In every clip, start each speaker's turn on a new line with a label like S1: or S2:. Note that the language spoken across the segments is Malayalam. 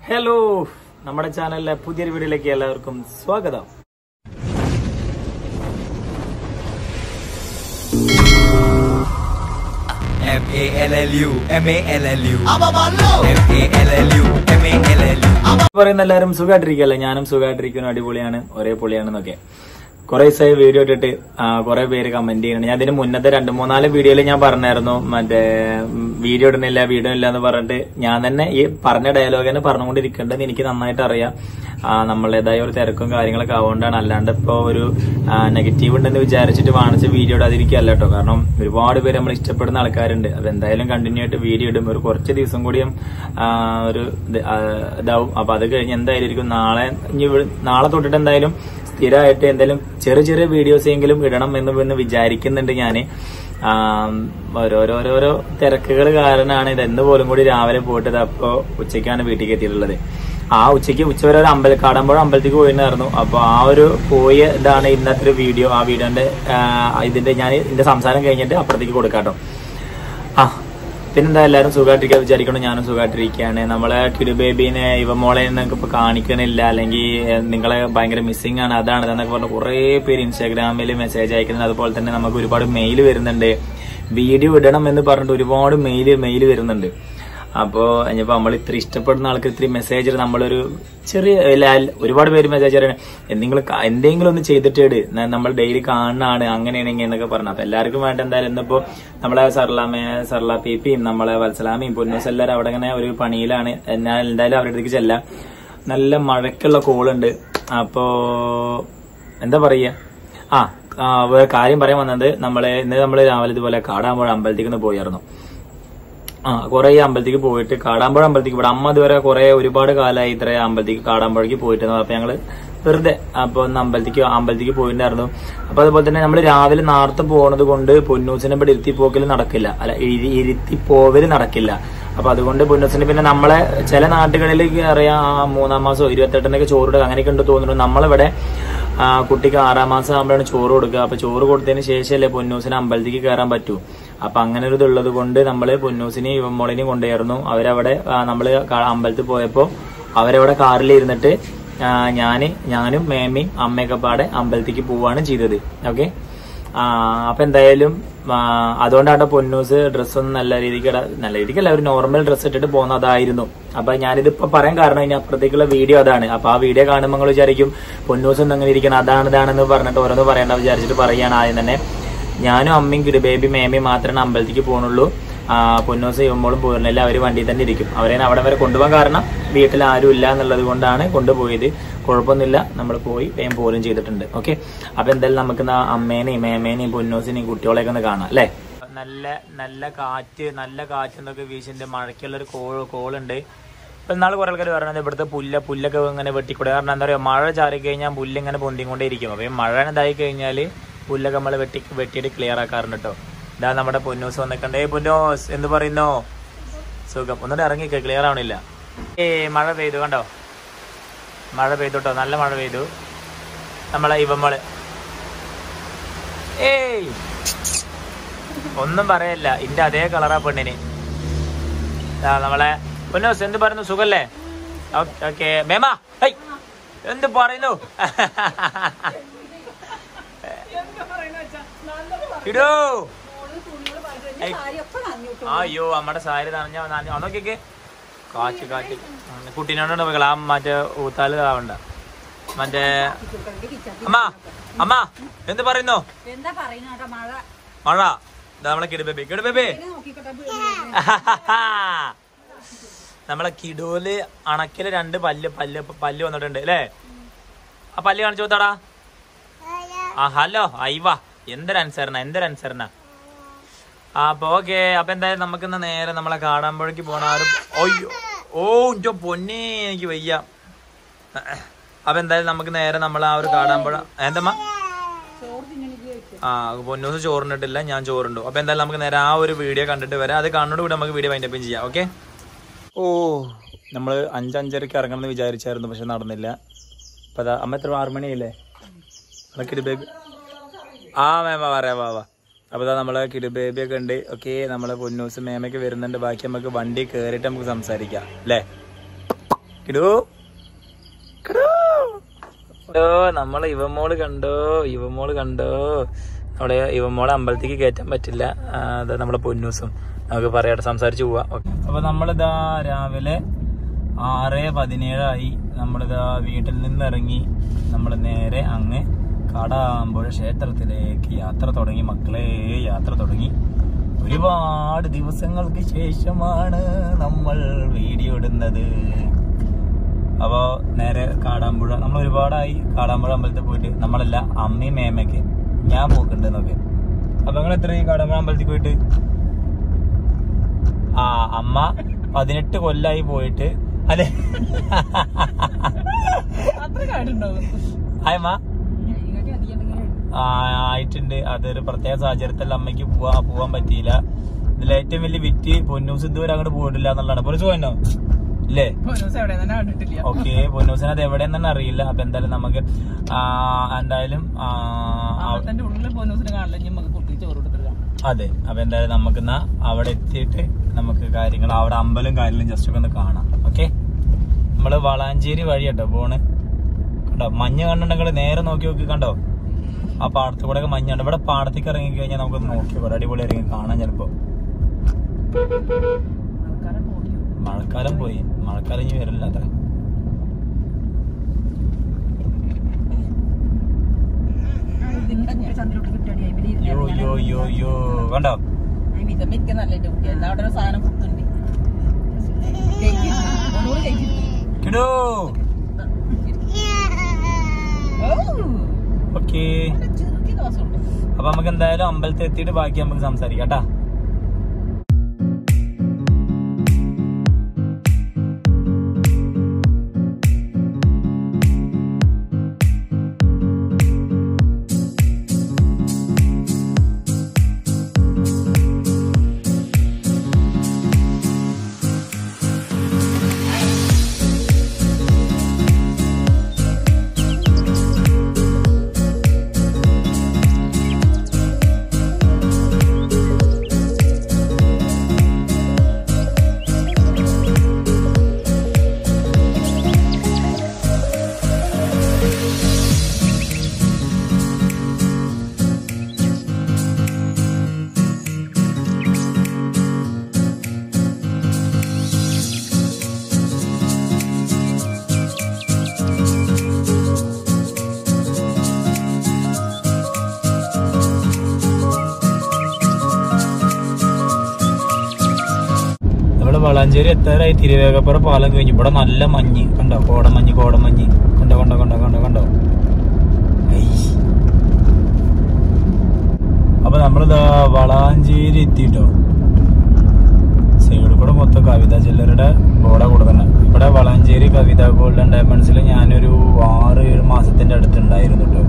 S1: ഹലോ നമ്മുടെ ചാനലിലെ പുതിയൊരു വീഡിയോയിലേക്ക് എല്ലാവർക്കും സ്വാഗതം
S2: M A L L U M A L L U M A L L U M A L L U
S1: പറയുന്ന എല്ലാവരും സുഖമായിട്ടിരിക്കല്ലേ ഞാനും സുഖമായിട്ടിരിക്കുന്നു അടിപൊളിയാണ് ഒരേ പൊളിയാണെന്നൊക്കെ കുറെ ദിവസമായി വീഡിയോ ഇട്ടിട്ട് ആ, കുറെ പേര് കമന്റ് ചെയ്യുന്നുണ്ട് ഞാൻ ഇതിന് മുന്നത്തെ രണ്ട് മൂന്നാല് വീഡിയോയിൽ ഞാൻ പറഞ്ഞായിരുന്നു മറ്റേ ഉം, വീഡിയോ ഇടുന്നില്ല വീഡിയോ ഇല്ല എന്ന് പറഞ്ഞിട്ട് ഞാൻ തന്നെ ഈ പറഞ്ഞ ഡയലോഗ് തന്നെ പറഞ്ഞുകൊണ്ടിരിക്കേണ്ടത് എനിക്ക് നന്നായിട്ട് അറിയാം ആ, നമ്മളുടേതായ ഒരു തിരക്കും കാര്യങ്ങളൊക്കെ ആവുകൊണ്ടാണ് അല്ലാണ്ട് ഇപ്പൊ ഒരു നെഗറ്റീവ് ഉണ്ടെന്ന് വിചാരിച്ചിട്ട് വാണിച്ച വീഡിയോ ഇടാതിരിക്കുകയല്ല കേട്ടോ കാരണം ഒരുപാട് പേര് നമ്മൾ ഇഷ്ടപ്പെടുന്ന ആൾക്കാരുണ്ട് അത് എന്തായാലും കണ്ടിന്യൂ ആയിട്ട് വീഡിയോ ഇടും ഒരു കുറച്ച് ദിവസം കൂടിയും ആ, ഒരു ഇത്, ആ, ഇതാവും അപ്പൊ അത് കഴിഞ്ഞ് എന്തായാലും ഇരിക്കും നാളെ ഇനി ഇവിടെ- നാളെ തൊട്ടിട്ട് എന്തായാലും സ്ഥിരമായിട്ട് എന്തെങ്കിലും ചെറിയ ചെറിയ വീഡിയോസ് എങ്കിലും ഇടണം എന്ന് പിന്നെ വിചാരിക്കുന്നുണ്ട് ഞാന് ആം, ഓരോരോരോരോ തിരക്കുകൾ കാരണമാണ് ഇത് എന്ന് പോലും കൂടി രാവിലെ പോയിട്ട് ഇത് അപ്പോ ഉച്ചയ്ക്കാണ് വീട്ടിലേക്ക് എത്തിയിട്ടുള്ളത് ആ ഉച്ചയ്ക്ക് ഉച്ചവരെ ഒരു അമ്പല കാടമ്പുഴ അമ്പലത്തേക്ക് പോയിട്ടുണ്ടായിരുന്നു അപ്പൊ ആ ഒരു പോയ ഇതാണ് ഇന്നത്തെ ഒരു വീഡിയോ ആ വീഡിയോന്റെ ആ, ഇതിന്റെ ഞാൻ ഇതിന്റെ സംസാരം കഴിഞ്ഞിട്ട് അപ്പുറത്തേക്ക് കൊടുക്കാട്ടോ ആ പിന്നെന്താ എല്ലാവരും സുഖമായിട്ടിരിക്കാൻ വിചാരിക്കണം ഞാനും സുഖമായിട്ടിരിക്കുകയാണ് നമ്മളെ കിടു ബേബീനെ ഇവ മോളെ നിങ്ങൾക്ക് ഇപ്പൊ കാണിക്കണില്ല അല്ലെങ്കിൽ ഏഹ്, നിങ്ങളെ ഭയങ്കര മിസ്സിംഗ് ആണ് അതാണ് ഇതെന്നൊക്കെ പറഞ്ഞ് കുറെ പേര് ഇൻസ്റ്റാഗ്രാമിൽ മെസ്സേജ് അയക്കുന്നുണ്ട് അതുപോലെ തന്നെ നമുക്ക് ഒരുപാട് മെയിൽ വരുന്നുണ്ട് വീഡിയോ ഇടണം എന്ന് പറഞ്ഞിട്ട് ഒരുപാട് മെയിൽ മെയിൽ വരുന്നുണ്ട് അപ്പോ ഇനിയിപ്പോ നമ്മൾ ഇത്ര ഇഷ്ടപ്പെടുന്ന ആൾക്ക് ഇത്തിരി മെസ്സേജ് നമ്മളൊരു ചെറിയ ലാൽ- ഒരുപാട് പേര് മെസ്സേജ് പറയണേ എന്തെങ്കിലും ക- എന്തെങ്കിലും ഒന്ന് ചെയ്തിട്ട് ഇട് ന- നമ്മൾ ഡെയിലി കാണുന്നതാണ് അങ്ങനെയാണെങ്കിൽ എന്നൊക്കെ പറഞ്ഞു അപ്പൊ എല്ലാവർക്കും വേണ്ട എന്തായാലും ഇന്നിപ്പോ നമ്മളെ സർലാമേ സർല പീപ്പിയും നമ്മളെ വത്സലാമയും പൊന്നൂസ് എല്ലാവരും അവിടെ ഇങ്ങനെ ഒരു പണിയിലാണ് ഞാൻ എന്തായാലും അവരുടെ അടുത്തേക്ക് ചെല്ലാം നല്ല മഴയ്ക്കുള്ള കോളുണ്ട് അപ്പോ എന്താ പറയാ ആ ആ, വേറെ കാര്യം പറയാൻ വന്നത് നമ്മളെ ഇന്ന് നമ്മൾ രാവിലെ ഇതുപോലെ കാടാമ്പുഴ അമ്പലത്തേക്ക് ഒന്ന് പോയായിരുന്നു ആ കുറെ അമ്പലത്തേക്ക് പോയിട്ട് കാടാമ്പുഴ അമ്പലത്തേക്ക് ഇവിടെ അമ്മ ഇതുവരെ കുറെ ഒരുപാട് കാലമായി ഇത്ര അമ്പലത്തേക്ക് കാടാമ്പുഴയ്ക്ക് പോയിട്ട് അപ്പൊ ഞങ്ങള് വെറുതെ അപ്പൊ ഒന്ന് അമ്പലത്തേക്ക് അമ്പലത്തേക്ക് പോയിട്ടുണ്ടായിരുന്നു അപ്പൊ അതുപോലെ തന്നെ നമ്മൾ രാവിലെ നേരത്തെ പോണത് കൊണ്ട് പൊന്നൂസിനെ ഇവിടെ ഇരുത്തി പോക്കല് നടക്കില്ല അല്ല ഇരി- ഇരുത്തി പോവല് നടക്കില്ല അപ്പൊ അതുകൊണ്ട് പൊന്നൂസിന് പിന്നെ നമ്മളെ ചില നാട്ടുകളിൽ അറിയാം ആ മൂന്നാം മാസം ഇരുപത്തെട്ടിനൊക്കെ ചോറിടുക അങ്ങനെയൊക്കെ ഉണ്ട് തോന്നുന്നു നമ്മളിവിടെ ആ, കുട്ടിക്ക് ആറാം മാസം ആകുമ്പോഴാണ് ചോറ് കൊടുക്കുക അപ്പൊ ചോറ് കൊടുത്തതിന് ശേഷമല്ലേ പൊന്നൂസിന് അമ്പലത്തേക്ക് കയറാൻ പറ്റൂ അപ്പൊ അങ്ങനെ ഒരു ഇതുള്ളത് കൊണ്ട് നമ്മള് പൊന്നൂസിനെയും ഇവമോളിനെയും കൊണ്ടുവരുന്നു അവരവിടെ ആ, നമ്മള് ക- അമ്പലത്തിൽ പോയപ്പോ അവരവിടെ കാറിൽ ഇരുന്നിട്ട് ആ, ഞാന് ഞാനും മേമയും അമ്മയൊക്കെ പാടെ അമ്പലത്തേക്ക് പോവാണ് ചെയ്തത് ഓക്കെ അപ്പൊ എന്തായാലും ആ, അതുകൊണ്ടാണ് പൊന്നൂസ് ഡ്രസ്സൊന്നും നല്ല രീതിക്ക് ഇട- നല്ല രീതിക്കല്ല ഒരു നോർമൽ ഡ്രസ്സ് ഇട്ടിട്ട് പോകുന്നതായിരുന്നു അപ്പൊ ഞാനിതിപ്പോ പറയാൻ കാരണം ഇനി അപ്പുറത്തേക്കുള്ള വീഡിയോ അതാണ് അപ്പൊ ആ വീഡിയോ കാണുമ്പോൾ നിങ്ങൾ വിചാരിക്കും പൊന്നൂസ് ഒന്ന് അങ്ങനെ ഇരിക്കണം അതാണ് ഇതാണെന്ന് പറഞ്ഞിട്ട് ഓരോന്ന് പറയണ്ട വിചാരിച്ചിട്ട് പറയാണ് ആദ്യം തന്നെ ഞാനും അമ്മയും കിടു ബേബി മേമയും മാത്രമേ അമ്പലത്തേക്ക് പോകണുള്ളൂ ആ, പൊന്നൂസ് ഇവമ്പോളും പോരുന്നില്ല അവര് വണ്ടിയിൽ തന്നെ ഇരിക്കും അവരെ അവിടെ വരെ കൊണ്ടുപോകാൻ കാരണം വീട്ടിൽ ആരും ഇല്ല എന്നുള്ളത് കൊണ്ടാണ് കൊണ്ടുപോയത് കുഴപ്പമൊന്നുമില്ല നമ്മൾ പോയി വേഗം പോലും ചെയ്തിട്ടുണ്ട് ഓക്കെ അപ്പൊ എന്തായാലും നമുക്ക് ഇന്ന് ആ അമ്മേനെയും മേമേനെയും പൊന്നൂസിനെയും കുട്ടികളെയൊക്കെ ഒന്ന് കാണാം അല്ലേ നല്ല നല്ല കാറ്റ് നല്ല കാറ്റ് എന്നൊക്കെ വീശിന്റെ മഴയ്ക്കുള്ള ഒരു കോൾ കോളുണ്ട് ഇപ്പൊ ഇന്നാള് കുറെ ആൾക്കാർ പറയുന്നത് ഇവിടുത്തെ പുല്ല പുല്ലൊക്കെ ഇങ്ങനെ വെട്ടിക്കൂടെ കാരണം എന്താ പറയുക മഴ ചാറി കഴിഞ്ഞാൽ പുല്ല് ഇങ്ങനെ പൊന്തിക്കൊണ്ടേ ഇരിക്കും അപ്പൊ ഈ മഴ ഇതായി കഴിഞ്ഞാൽ പുല്ലൊക്കെ നമ്മൾ വെട്ടി വെട്ടിയിട്ട് ക്ലിയർ ആക്കാറുണ്ട് കേട്ടോ ഇതാ നമ്മുടെ പൊന്നൂസ് വന്നിട്ടുണ്ട് ഏ പൊന്നൂസ് എന്ത് പറയുന്നു സുഖം ഒന്നിട്ട് ഇറങ്ങിക്ക ക്ലിയർ ആവണില്ല ഏ മഴ പെയ്തു കണ്ടോ മഴ പെയ്തു കേട്ടോ നല്ല മഴ പെയ്തു നമ്മളെ ഇവമ്മള് ഏയ് ഒന്നും പറയല്ല ഇന്റെ അതേ കളറാ പെണ്ണിന് ദാ നമ്മളെ പൊന്നൂസ് എന്ത് പറയുന്നു സുഖല്ലേ ഓക്കെ മേമ ഹൈ എന്ത് പറയുന്നു ഇടോ ഏയ്. അയ്യോ നമ്മുടെ സാരി നനഞ്ഞ നനഞ്ഞ നോക്കിയൊക്കെ കാറ്റ് കാറ്റ് ഉം, കുട്ടീനോട് മകള ആ മറ്റേ ഊത്താല് ആവണ്ട മറ്റേ അമ്മ അമ്മ എന്ത് പറയുന്നു
S3: എന്താ പറയുന്ന മഴ
S1: മഴ ഇതാ നമ്മളെ കിടുബേബി കിടുബേബി
S3: നോക്കിക്കോട്ടെ
S1: നമ്മളെ കിടൂല് അണക്കില് രണ്ട് പല്ല് പല്ല് പല്ല് വന്നിട്ടുണ്ട് അല്ലേ ആ പല്ല് കാണിച്ചു കൊടുത്താടാ ആ ഹലോ അയ്വാ എന്തൊരു അനുസരണ എന്തൊരു അനുസരണ ആ അപ്പൊ ഓക്കെ അപ്പൊ എന്തായാലും നമുക്ക് ഇന്ന് നേരെ നമ്മളെ കാടാമ്പുഴക്ക് പോണ ആ ഒരു ഒയ്യോ ഓ ഇഞ്ചോ പൊന്നേ എനിക്ക് വയ്യ അപ്പൊ എന്തായാലും നമുക്ക് നേരെ നമ്മൾ ആ ഒരു കാടാമ്പുഴ എന്തമ്മ ആ പൊന്നൂസ് ചോറിനിട്ടില്ല ഞാൻ ചോറുണ്ടു അപ്പൊ എന്തായാലും നമുക്ക് നേരെ ആ ഒരു വീഡിയോ കണ്ടിട്ട് വരാം അത് കണ്ടോട് കൂടി നമുക്ക് വീഡിയോ വൈൻഡപ്പ് ചെയ്യാം ഓക്കെ ഓ നമ്മൾ അഞ്ചഞ്ചരക്ക് ഇറങ്ങണം എന്ന് വിചാരിച്ചായിരുന്നു പക്ഷെ നടന്നില്ല അപ്പൊ അതാ അമ്മ എത്ര ആറു മണിയല്ലേ കിടു ബേബി ആ മേമ പറയാം വാ വാ അപ്പൊ ഇതാ നമ്മളെ കിടു ബേബി ഒക്കെ ഉണ്ട് ഓക്കെ നമ്മളെ പൊന്നൂസ് മേമയൊക്കെ വരുന്നുണ്ട് ബാക്കി നമുക്ക് വണ്ടി കയറിയിട്ട് നമുക്ക് സംസാരിക്കാം അല്ലേ കിടോ കിടോ ഓ നമ്മളെ ഇവമോള് കണ്ടോ ഇവമോള് കണ്ടോ നമ്മുടെ ഇവമോളെ അമ്പലത്തേക്ക് കയറ്റാൻ പറ്റില്ല ആ, അത് നമ്മളെ പൊന്നൂസും നമുക്ക് പറയാട്ടെ സംസാരിച്ച് പോവാ അപ്പൊ നമ്മളിതാ രാവിലെ ആറ് പതിനേഴായി നമ്മളിതാ വീട്ടിൽ നിന്ന് ഇറങ്ങി നമ്മൾ നേരെ അങ്ങ് കാടാമ്പുഴ ക്ഷേത്രത്തിലേക്ക് യാത്ര തുടങ്ങി മക്കളെ യാത്ര തുടങ്ങി ഒരുപാട് ദിവസങ്ങൾക്ക് ശേഷമാണ് നമ്മൾ വീഡിയോ ഇടുന്നത് അപ്പോ നേരെ കാടാമ്പുഴ നമ്മൾ ഒരുപാടായി കാടാമ്പുഴ അമ്പലത്തിൽ പോയിട്ട് നമ്മളല്ല അമ്മയും മേമയ്ക്ക് ഞാൻ പോക്കുണ്ട് എന്നൊക്കെ അപ്പൊ നിങ്ങൾ എത്രയും കാടാമ്പുഴ അമ്പലത്തിൽ പോയിട്ട് ആ അമ്മ പതിനെട്ട് കൊല്ലായി പോയിട്ട് അല്ലെ
S3: അത്ര കാടുണ്ടാവും
S1: ആയമ്മ ആ, ആയിട്ടുണ്ട് അതൊരു പ്രത്യേക സാഹചര്യത്തിൽ അമ്മയ്ക്ക് പോവാ പോവാൻ പറ്റിയില്ല ഇതിൽ ഏറ്റവും വലിയ വിറ്റ് പൊന്നൂസ് ഇതുവരെ അങ്ങോട്ട് പോയിട്ടില്ല എന്നുള്ളതാണ് പൊലിച്ചു പോയെന്നോ ഇല്ലേ
S3: പോലീസ് എവിടെ തന്നെ കണ്ടിട്ടില്ല
S1: ഓക്കെ പൊന്നൂസിന് അത് എവിടെയെന്ന് തന്നെ അറിയില്ല അപ്പൊ എന്തായാലും നമുക്ക് ആ, എന്തായാലും ആ, ആ,
S3: അവിടത്തെ ഉള്ളിൽ പോലീസിന് കാണില്ല ഇനി നമുക്ക് കുട്ടി ചോറ് കൊടുത്തിട്ട്
S1: അതെ അപ്പൊ എന്തായാലും നമുക്ക് എന്നാ അവിടെ എത്തിയിട്ട് നമുക്ക് കാര്യങ്ങൾ അവിടെ അമ്പലം കാര്യങ്ങളും ജസ്റ്റ് ഒക്കെ ഒന്ന് കാണാം ഓക്കെ നമ്മള് വളാഞ്ചേരി വഴി കേട്ടോ പോണ് കണ്ടോ മഞ്ഞ് കണ്ടിട്ടുണ്ടെങ്കിൽ നേരെ നോക്കി നോക്കി കണ്ടോ ആ പാടത്ത് കൂടെ ഒക്കെ മഞ്ഞുണ്ട് ഇവിടെ പാടത്തേക്ക് ഇറങ്ങി കഴിഞ്ഞാൽ നമുക്ക് നോക്കി ഇവിടെ അടിപൊളി ഇറങ്ങി കാണാൻ ചിലപ്പോ
S3: ആൾക്കാരെ പോടിയോ
S1: മഴക്കാലം പോയി മഴക്കാലം ഇനി വരില്ല അത്ര യോ യോ യോ യോ കണ്ടോ
S3: വിധം വെക്കാൻ നല്ല കുട്ടി എന്താ അവിടെ ഒരു സാധനം പുത്തുണ്ട് ഒന്നുകൂടി കഴിച്ചിട്ട്
S1: കിടോ ഓക്കേ
S3: ചെറുക്കി ദിവസമുണ്ട്
S1: അപ്പൊ നമുക്ക് എന്തായാലും അമ്പലത്തിൽ എത്തിയിട്ട് ബാക്കി നമുക്ക് സംസാരിക്കാം കേട്ടാ നമ്മള് വളാഞ്ചേരി എത്താറായി തിരുവേഗപ്പുറ പാലം കഴിഞ്ഞു ഇവിടെ നല്ല മഞ്ഞ് കണ്ടോ കോടമഞ്ഞ് കോടമഞ്ഞ് കണ്ടോ കണ്ടോ കണ്ടോ കണ്ടോ കണ്ടോ ഐ. അപ്പൊ നമ്മളിതാ വളാഞ്ചേരി എത്തിട്ടോ സൈഡിൽ കൂടെ മൊത്തം കവിത ചില്ലറുടെ ബോർഡാ കൊടുക്കുന്നത് ഇവിടെ വളാഞ്ചേരി കവിത ഗോൾഡൻ ഡയമണ്ട്സിൽ ഞാനൊരു ആറ് ഏഴ് മാസത്തിന്റെ അടുത്തുണ്ടായിരുന്നു കേട്ടോ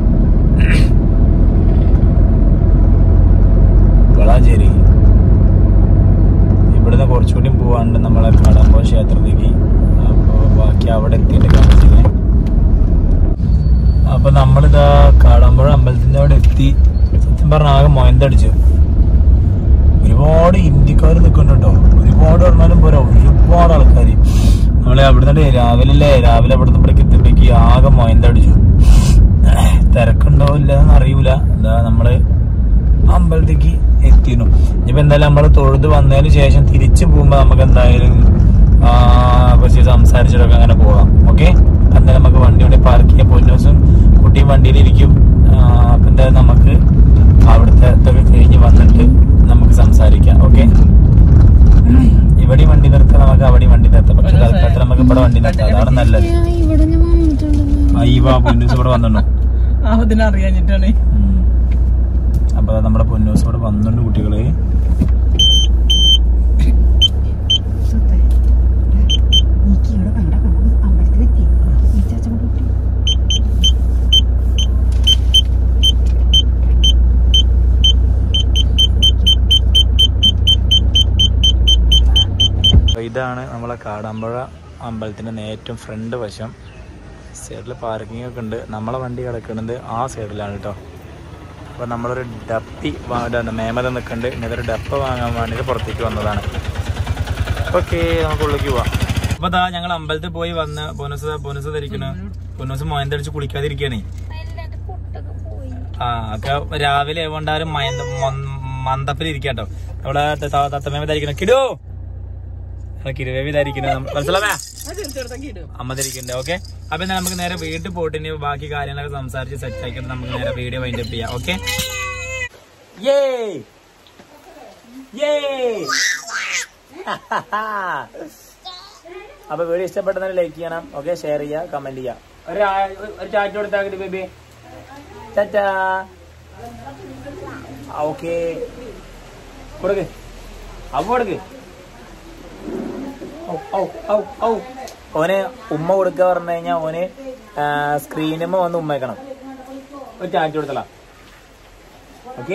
S1: വളാഞ്ചേരി ഇവിടുന്ന് കുറച്ചുകൂടി പോവാണ്ട് നമ്മളെ കടമ്പോ ക്ഷേത്രത്തിലേക്ക് അപ്പോൾ ബാക്കി അവിടെ എത്തിയിട്ട് കാണിച്ചില്ലേ അപ്പൊ നമ്മളിതാ കാടാമ്പുഴ അമ്പലത്തിന്റെ അവിടെ എത്തി സത്യം പറഞ്ഞ ആകെ മൊയന്തടിച്ചു ഒരുപാട് ഇന്ത്യക്കാർ നിൽക്കുന്നുണ്ടോ ഒരുപാട് പറഞ്ഞാലും പോരാ ഒരുപാട് ആൾക്കാർ നമ്മളെ അവിടുന്ന് രാവിലെ അല്ലേ രാവിലെ അവിടുന്ന് ഇവിടേക്ക് എത്തിയപ്പോഴേക്ക് ആകെ മൊയന്തടിച്ചു തിരക്കുണ്ടോ ഇല്ലെന്ന് അറിയൂല എന്താ നമ്മള് അമ്പലത്തേക്ക് എത്തിയിരുന്നു ഇനിയിപ്പോ എന്തായാലും നമ്മള് തൊഴുത് വന്നതിന് ശേഷം തിരിച്ചു പോകുമ്പോ നമുക്ക് എന്തായാലും ആ, കുറച്ച് സംസാരിച്ചിട്ടൊക്കെ അങ്ങനെ പോകാം ഓക്കെ എന്തായാലും നമുക്ക് വണ്ടി കൊണ്ട് പാർക്ക് ചെയ്യാം പൊന്നൂസും കുട്ടിയും വണ്ടിയിലിരിക്കും ആ, അപ്പൊ എന്തായാലും നമുക്ക് അവിടുത്തെ ഇതൊക്കെ കഴിഞ്ഞ് വന്നിട്ട് നമുക്ക് സംസാരിക്കാം ഓക്കെ ഇവിടെ വണ്ടി നിർത്താം നമുക്ക് അവിടെ വണ്ടി നിർത്താം പക്ഷെ തൽക്കാലത്തിൽ നമുക്ക് ഇവിടെ വണ്ടി നിർത്താം അതാണ് നല്ലത്
S4: ഇവിടെ ഞാൻ വന്നിട്ടുണ്ടെന്ന്
S1: അയ്യവാ പൊന്നൂസ് ഇവിടെ വന്നിട്ടുണ്ടോ
S3: ആ ഇതിനറിയാഞ്ഞിട്ടാണ്
S1: ഉം. അപ്പൊ ദാ നമ്മുടെ പൊന്നൂസ് ഇവിടെ വന്നിട്ടുണ്ട് കുട്ടികള്
S4: അമ്പലത്തിലെത്തി ഈ ചാച്ചൻ കുട്ടി
S1: അപ്പൊ ഇതാണ് നമ്മളെ കാടാമ്പുഴ അമ്പലത്തിന്റെ ഏറ്റവും ഫ്രണ്ട് വശം സൈഡിൽ പാർക്കിംഗ് ഒക്കെ ഉണ്ട് നമ്മളെ വണ്ടി കിടക്കുന്നത് ആ സൈഡിലാണ് കേട്ടോ അപ്പോൾ നമ്മളൊരു ഡപ്പി വാങ്ങാൻ മേമത നിൽക്കുന്നുണ്ട് ഇനി ഇതൊരു ഡപ്പ വാങ്ങാൻ വേണ്ടിയിട്ട് പുറത്തേക്ക് വന്നതാണ് ഓക്കെ നമുക്ക് ഉള്ളിലേക്ക് പോവാം അപ്പൊ ദാ ഞങ്ങൾ അമ്പലത്തിൽ പോയി വന്ന് ബോനസ് ബോനസ് ധരിക്കണ ബോനസ് മോയന്തടിച്ച് കുളിക്കാതിരിക്കണേ ആ ഒക്കെ രാവിലെ കൊണ്ടാരും മന്ദപ്പിൽ ഇരിക്കാട്ടോ നമ്മളെ തത്തമേമ ധരിക്കണം കിടോ കിരുവേവി ധരിക്കുന്നത് മനസ്സിലാവേ
S3: ചെറുതൊക്കെ ഇടും
S1: അമ്മ ധരിക്കണ്ടേ ഓക്കെ അപ്പൊ എന്നാ നമുക്ക് നേരെ വീട്ടിൽ പോയിട്ട് ഇനി ബാക്കി കാര്യങ്ങളൊക്കെ സംസാരിച്ച് സെറ്റ് ആക്കിയിട്ട് നമുക്ക് നേരെ വീഡിയോ വൈൻഡപ്പ് ചെയ്യാം ഓക്കെ അപ്പൊ വീഡിയോ ഇഷ്ടപ്പെട്ടെന്ന് ലൈക്ക് ചെയ്യണം ഓക്കെ ഷെയർ ചെയ്യുക കമന്റ് ചെയ്യുക ഒരു ആ- ഒരു ചാറ്റ് കൊടുത്താൽ ബേബി ചാറ്റാ ഓക്കെ കൊടുക്ക് അവ കൊടുക്ക് ഔ, ഔ, ഔ, ഔ. ഓന് ഉമ്മ കൊടുക്കുക പറഞ്ഞു കഴിഞ്ഞാൽ ഓന് സ്ക്രീനുമ്മ വന്ന് ഉമ്മയ്ക്കണം ഒരു ചാറ്റ് കൊടുത്തല ഓക്കെ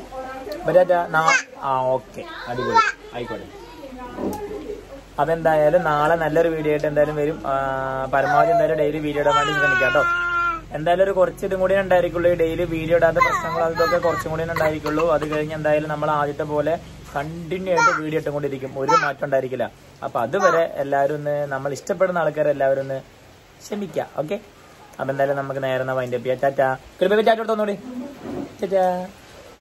S1: ആ ഓക്കെ അടിപൊളി ആയിക്കോട്ടെ അതെന്തായാലും നാളെ നല്ലൊരു വീഡിയോ ആയിട്ട് എന്തായാലും വരും ആ, പരമാവധി എന്തായാലും ഡെയിലി വീഡിയോ ഇടാൻ വേണ്ടി ശ്രമിക്കാം കേട്ടോ എന്തായാലും ഒരു കുറച്ചിട്ടും കൂടി ഉണ്ടായിരിക്കുള്ളൂ ഡെയിലി വീഡിയോ ഇടാത്ത പ്രശ്നങ്ങൾ അതൊക്കെ കുറച്ചും കൂടി ഉണ്ടായിരിക്കുള്ളൂ അത് കഴിഞ്ഞ് എന്തായാലും നമ്മൾ ആദ്യത്തെ പോലെ കണ്ടിന്യൂ ആയിട്ട് വീഡിയോ ഇട്ടുകൊണ്ടിരിക്കും ഒരു മാറ്റം ഉണ്ടായിരിക്കില്ല അപ്പൊ അതുവരെ എല്ലാവരും ഒന്ന് നമ്മൾ ഇഷ്ടപ്പെടുന്ന ആൾക്കാരെ എല്ലാവരും ഒന്ന് ക്ഷമിക്കാം ഓക്കെ അപ്പൊ എന്തായാലും നമുക്ക് നേരെ വൈൻഡപ്പ് ചെയ്യാം ചാറ്റാ ചാറ്റ് കൊടുത്തോന്നൂടി ചാറ്റാ